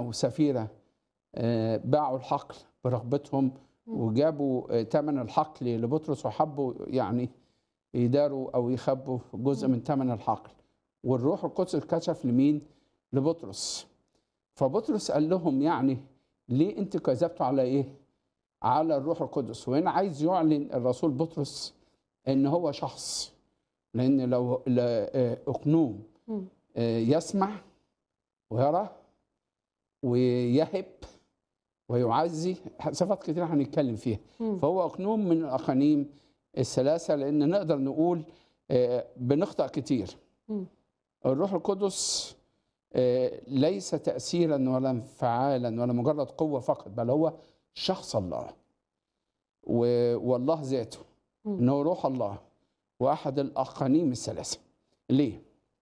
وسفيره آه، باعوا الحقل برغبتهم وجابوا ثمن الحقل لبطرس وحبوا يعني يداروا او يخبوا جزء من ثمن الحقل والروح القدس اتكشف لمين؟ لبطرس فبطرس قال لهم يعني ليه انتوا كذبتوا على ايه؟ على الروح القدس وهنا عايز يعلن الرسول بطرس ان هو شخص لان لو لا- آه، اقنوم مم. آه، يسمع ويرى ويهب ويعزي صفات كتير هنتكلم فيها مم. فهو اقنوم من الاقانيم الثلاثه لان نقدر نقول آه، بنخطأ كتير مم. الروح القدس آه، ليس تأثيرا ولا انفعالا ولا مجرد قوة فقط بل هو شخص الله و- والله ذاته مم. انه روح الله واحد الاقانيم الثلاثه ليه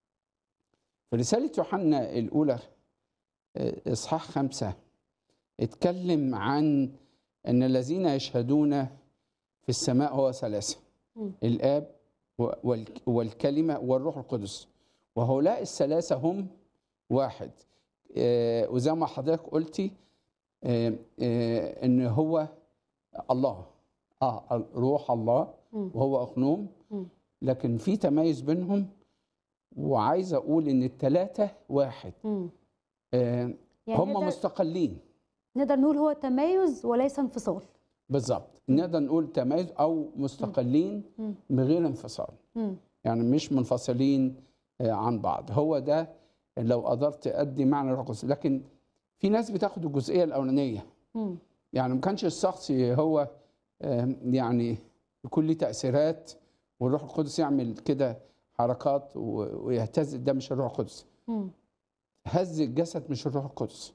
في رساله يوحنا الاولى آه، اصحاح خمسة اتكلم عن ان الذين يشهدون في السماء هو ثلاثه مم. الاب و- والك- والكلمه والروح القدس وهؤلاء الثلاثه هم واحد آه، وزي ما حضرتك قلتي آه، آه، ان هو الله اه روح الله مم. وهو اقنوم مم. لكن في تميز بينهم وعايز اقول ان الثلاثه واحد مم. آه يعني هم نقدر, مستقلين نقدر نقول هو تميز وليس انفصال بالظبط نقدر نقول تميز او مستقلين مم. بغير انفصال مم. يعني مش منفصلين آه، عن بعض هو ده لو قدرت ادي معنى الروح القدس لكن في ناس بتاخد الجزئيه الاولانيه مم. يعني ما كانش الشخص هو آه، يعني يكون له تاثيرات والروح القدس يعمل كده حركات و- ويهتز ده مش الروح القدس مم. هز الجسد مش الروح القدس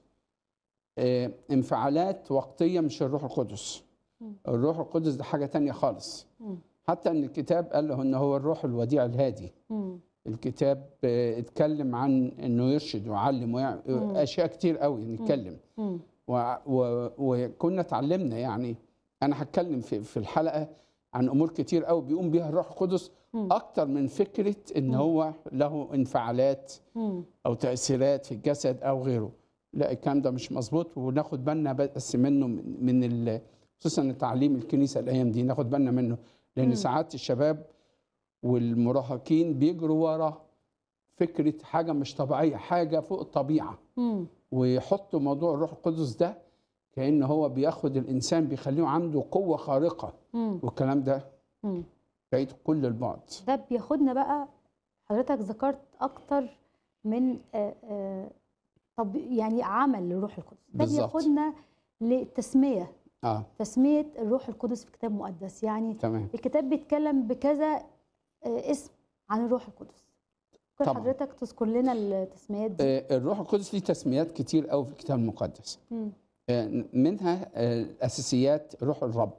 آه، انفعالات وقتيه مش الروح القدس مم. الروح القدس ده حاجه تانية خالص مم. حتى ان الكتاب قال له ان هو الروح الوديع الهادي مم. الكتاب آه، اتكلم عن انه يرشد ويعلم ويعمل مم. اشياء كتير قوي نتكلم مم. و- و- وكنا اتعلمنا يعني انا هتكلم في في الحلقه عن امور كتير قوي بيقوم بيها الروح القدس مم. اكتر من فكره ان مم. هو له انفعالات مم. او تاثيرات في الجسد او غيره لا الكلام ده مش مظبوط وناخد بالنا بس منه من من ال- خصوصا تعليم الكنيسه الايام دي ناخد بالنا منه لان مم. ساعات الشباب والمراهقين بيجروا ورا فكره حاجه مش طبيعيه حاجه فوق الطبيعه مم. ويحطوا موضوع الروح القدس ده كأن هو بياخد الإنسان بيخليه عنده قوة خارقة مم. والكلام ده مم. بعيد كل البعد ده بياخدنا بقى حضرتك ذكرت اكتر من آه، آه، طب يعني عمل للروح القدس ده بالظبط. بياخدنا لتسميه اه تسميه الروح القدس في كتاب مقدس يعني تمام الكتاب بيتكلم بكذا آه، اسم عن الروح القدس ممكن طبعاً. حضرتك تذكر لنا التسميات دي آه الروح القدس ليه تسميات كتير قوي في الكتاب المقدس مم. آه منها آه الأساسيات روح الرب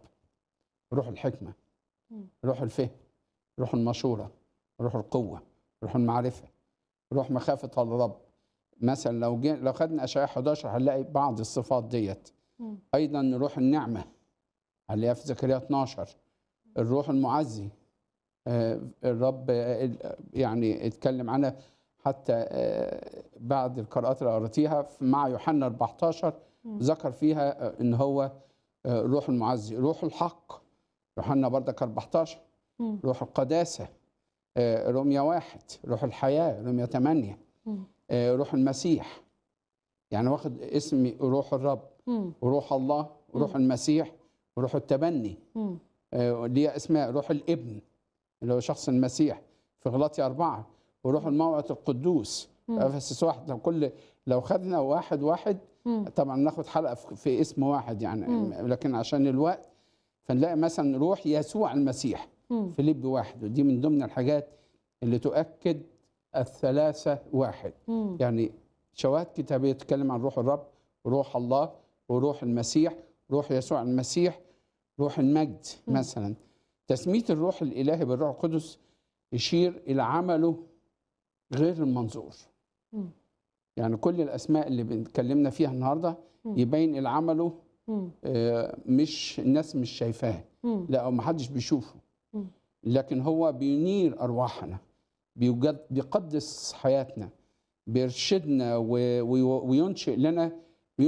روح الحكمة مم. روح الفهم روح المشورة روح القوة روح المعرفة روح مخافة الرب مثلا لو جي لو خدنا اشعياء 11 هنلاقي بعض الصفات ديت مم. ايضا روح النعمه هنلاقيها في زكريا 12 الروح المعزي آه، الرب آه، يعني اتكلم عنها حتى آه، بعد القراءات اللي قراتيها في- مع يوحنا 14 مم. ذكر فيها آه، ان هو آه، الروح المعزي روح الحق يوحنا بردك 14 مم. روح القداسه آه، روميا واحد روح الحياه روميا 8 مم. آه، روح المسيح يعني واخد اسم روح الرب مم. وروح الله وروح المسيح وروح التبني مم. آه، اللي هي اسمها روح الابن اللي هو شخص المسيح في غلاطي أربعة وروح الموعظة القدوس مم. في أفسس واحد لو كل لو خدنا واحد واحد مم. طبعا ناخد حلقة في في اسم واحد يعني مم. لكن عشان الوقت فنلاقي مثلا روح يسوع المسيح مم. فيليب واحد ودي من ضمن الحاجات اللي تؤكد الثلاثة واحد مم. يعني شواهد كتابية تتكلم عن روح الرب وروح الله وروح المسيح روح يسوع المسيح روح المجد مم. مثلا تسمية الروح الإلهي بالروح القدس يشير إلى عمله غير المنظور مم. يعني كل الأسماء اللي بنتكلمنا فيها النهاردة مم. يبين إلى عمله مم. آه، مش الناس مش شايفاه مم. لا أو محدش بيشوفه مم. لكن هو بينير أرواحنا بيوجد- بيقدس حياتنا بيرشدنا و- وي- وينشئ لنا